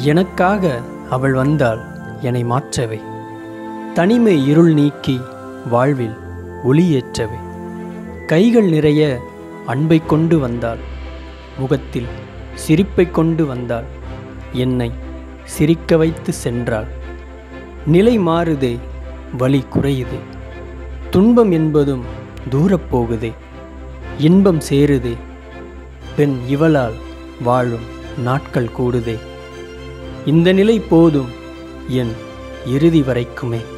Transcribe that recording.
எனக்காக அவள் வந்தாள் என்னை மாற்றவே தனிமை இருள் நீக்கி வாழ்வில் ஒளியேற்றவே கைகள் நிறைய அன்பை கொண்டு வந்தாள் முகத்தில் சிரிப்பை கொண்டு வந்தாள் என்னை சிரிக்க வைத்து சென்றாள் நிலை மாறுதே வலி குறையுதே துன்பம் என்பதும் தூரப் போகுதே இன்பம் சேருதே பெண் இவளால் வாழும் நாட்கள் கூடுதே இந்த நிலை போதும் என் இறுதி வரைக்குமே